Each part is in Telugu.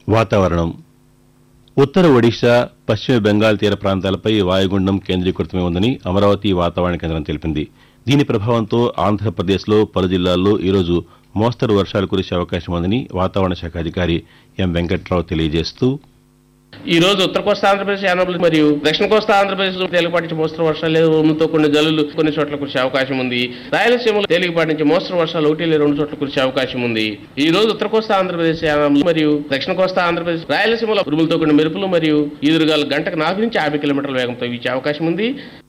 వాతావరణం ఉత్తర ఒడిశా పశ్చిమ బెంగాల్ తీర ప్రాంతాలపై వాయుగుండం కేంద్రీకృతమై ఉందని అమరావతి వాతావరణ కేంద్రం తెలిపింది దీని ప్రభావంతో ఆంధ్రప్రదేశ్లో పలు జిల్లాల్లో ఈరోజు మోస్తరు వర్షాలు కురిసే అవకాశం ఉందని వాతావరణ శాఖ అధికారి ఎం వెంకట్రావు తెలియజేస్తూ ఈ రోజు ఉత్తర కోస్తా ఆంధ్రప్రదేశ్ యానబుల్ మరియు దక్షిణ కోస్తా ఆంధ్రప్రదేశ్ లో తేలికపాటి నుంచి మోస్తరు వర్షాలు లేదా ఉరుములతో కొన్ని జల్లులు కొన్ని చోట్ల కురిసే అవకాశం ఉంది రాయలసీమలో తేలికపాటి నుంచి మోస్తరు వర్షాలు ఒకటి లేదా రెండు చోట్ల కురిసే అవకాశం ఉంది ఈ రోజు ఉత్తర కోస్తా ఆంధ్రప్రదేశ్ యానాములు మరియు దక్షిణ కోస్తా ఆంధ్రప్రదేశ్ రాయలసీమలో ఉరుములతో కొన్ని మెరుపులు మరియు ఈదురుగాలు గంటకు నాలుగు నుంచి యాభై కిలోమీటర్ల వేగంతో వీచే అవకాశం ఉంది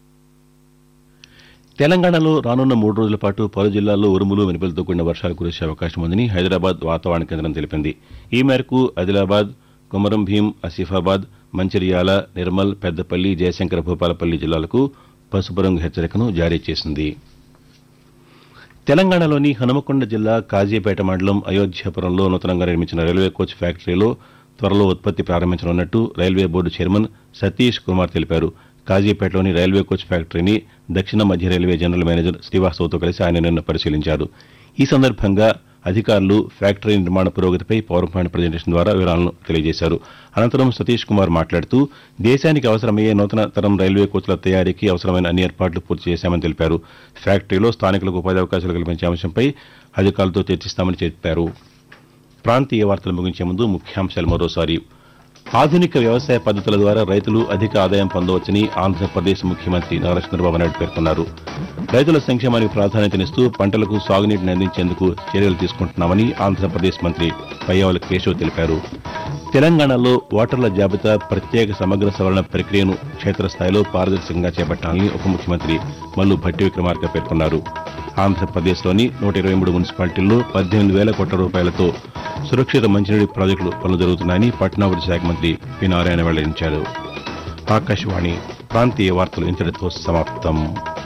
తెలంగాణలో రానున్న మూడు రోజుల పాటు పలు జిల్లాల్లో ఉరుములు మెరుపులతో కూడిన వర్షాలు కురిసే అవకాశం ఉందని హైదరాబాద్ వాతావరణ కేంద్రం తెలిపింది ఈ మేరకు ఆదిలాబాద్ కొమరం భీం ఆసిఫాబాద్ మంచిర్యాల నిర్మల్ పెద్దపల్లి జయశంకర భూపాలపల్లి జిల్లాలకు పసుపు రంగు హెచ్చరికను జారీ చేసింది తెలంగాణలోని హనుమకొండ జిల్లా కాజీపేట మండలం అయోధ్యాపురంలో నూతనంగా నిర్మించిన రైల్వే కోచ్ ఫ్యాక్టరీలో త్వరలో ఉత్పత్తి ప్రారంభించనున్నట్టు railway board chairman Satish Kumar తెలిపారు కాజీపేటలోని రైల్వే కోచ్ ఫ్యాక్టరీని దక్షిణ మధ్య రైల్వే జనరల్ మేనేజర్ శ్రీవాస్తవ్తో కలిసి ఆయన నిన్న పరిశీలించారు ఈ సందర్భంగా అధికారులు ఫ్యాక్టరీ నిర్మాణ పురోగతిపై పవర్ పాయింట్ ప్రజెంటేషన్ ద్వారా వివరాలను తెలియజేశారు అనంతరం సతీష్ కుమార్ మాట్లాడుతూ దేశానికి అవసరమయ్యే నూతన తరం రైల్వే కోచ్ల తయారీకి అవసరమైన అన్ని ఏర్పాట్లు పూర్తి చేశామని తెలిపారు ఫ్యాక్టరీలో స్థానికులకు ఉపాధి అవకాశాలు కల్పించే అంశంపై అధికారులతో చర్చిస్తామని చెప్పారు ప్రాంతీయ వార్తలు ముగించే ముందు ముఖ్యాంశాలు మరోసారి ఆధునిక వ్యవసాయ పద్ధతుల ద్వారా రైతులు అధిక ఆదాయం పొందవచ్చని ఆంధ్రప్రదేశ్ ముఖ్యమంత్రి నారా చంద్రబాబు నాయుడు పేర్కొన్నారు రైతుల సంక్షేమానికి ప్రాధాన్యతనిస్తూ పంటలకు సాగునీటిని అందించేందుకు చర్యలు తీసుకుంటున్నామని ఆంధ్రప్రదేశ్ మంత్రి పయ్యావుల కేశవ్ తెలిపారు తెలంగాణలో ఓటర్ల జాబితా ప్రత్యేక సమగ్ర సవరణ ప్రక్రియను క్షేత్రస్థాయిలో పారదర్శకంగా చేపట్టాలని ఉప ముఖ్యమంత్రి మల్లు భట్టి విక్రమార్క పేర్కొన్నారు ఆంధ్రప్రదేశ్లోని నూట ఇరవై మూడు మున్సిపాలిటీల్లో పద్దెనిమిది వేల కోట్ల రూపాయలతో సురక్షిత మంచినీటి ప్రాజెక్టులు పనులు జరుగుతున్నాయని పట్టణాభివృద్ధి శాఖ మంత్రి పి నారాయణ వెల్లడించారు ఆకాశవాణి ప్రాంతీయ వార్తలు ఇంతటితో సమాప్తం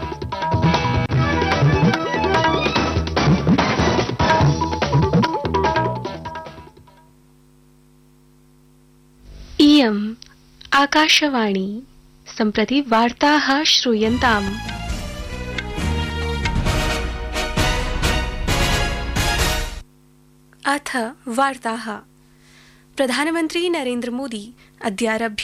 इयम् आकाशवाणी सम्प्रति वार्ताः श्रूयन्ताम् अथ वार्ताः प्रधानमन्त्री नरेन्द्रमोदी अद्यारभ्य